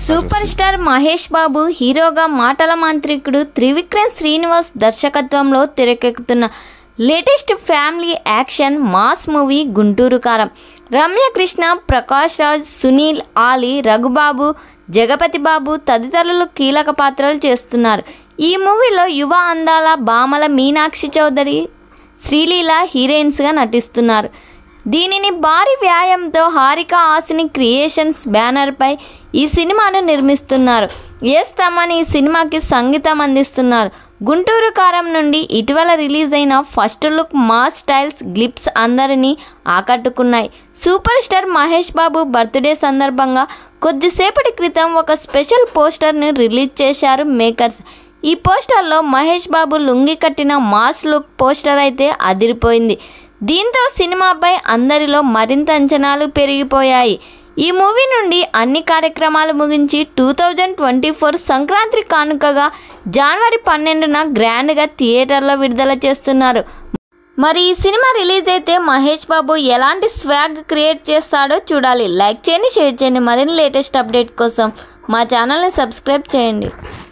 super star Mahesh బాబు హీరోగా మాటల మాంత్రికుడు త్రివిక్రమ్ శ్రీనివాస్ దర్శకత్వంలో తెరకెక్కుతున్న latest family action mass movie Guntur Karam Ramyakrishna Prakash Raj Sunil Ali Raghubabu Jagapathi బాబు తదితరులు కీలక పాత్రలు చేస్తున్నారు ఈ మూవీలో యువ అందాల బామల మీనాక్షి చౌదరి శ్రీలీల హీరోయిన్స్గా నటిస్తున్నారు దీనిని భారీ వ్యాయంతో హారిక హాసిని క్రియేషన్స్ బ్యానర్పై ఈ సినిమాను నిర్మిస్తున్నారు ఎస్ తమన్ ఈ సినిమాకి సంగీతం అందిస్తున్నారు గుంటూరు కారం నుండి ఇటీవల రిలీజ్ అయిన first look mass styles glimpse అందరినీ ఆకట్టుకున్నాయి super star Mahesh Babu birthday సందర్భంగా కొద్దిసేపటి క్రితం ఒక స్పెషల్ పోస్టర్ని రిలీజ్ చేశారు మేకర్స్ ఈ పోస్టర్లో మహేష్ బాబు లుంగి కట్టిన మాస్ లుక్ పోస్టర్ అయితే అదిరిపోయింది దీంతో సినిమాపై అందరిలో మరింత అంచనాలు పెరిగిపోయాయి ఈ మూవీ నుండి అన్ని కార్యక్రమాలు ముగించి two thousand twenty four Sankranti కానుకగా జనవరి పన్నెండున గ్రాండ్గా థియేటర్లో విడుదల చేస్తున్నారు మరి ఈ సినిమా రిలీజ్ అయితే మహేష్ బాబు ఎలాంటి స్వాగ్ క్రియేట్ చేస్తాడో చూడాలి లైక్ చేయండి షేర్ చేయండి మరిన్ని లేటెస్ట్ అప్డేట్ కోసం మా ఛానల్ని సబ్స్క్రైబ్ చేయండి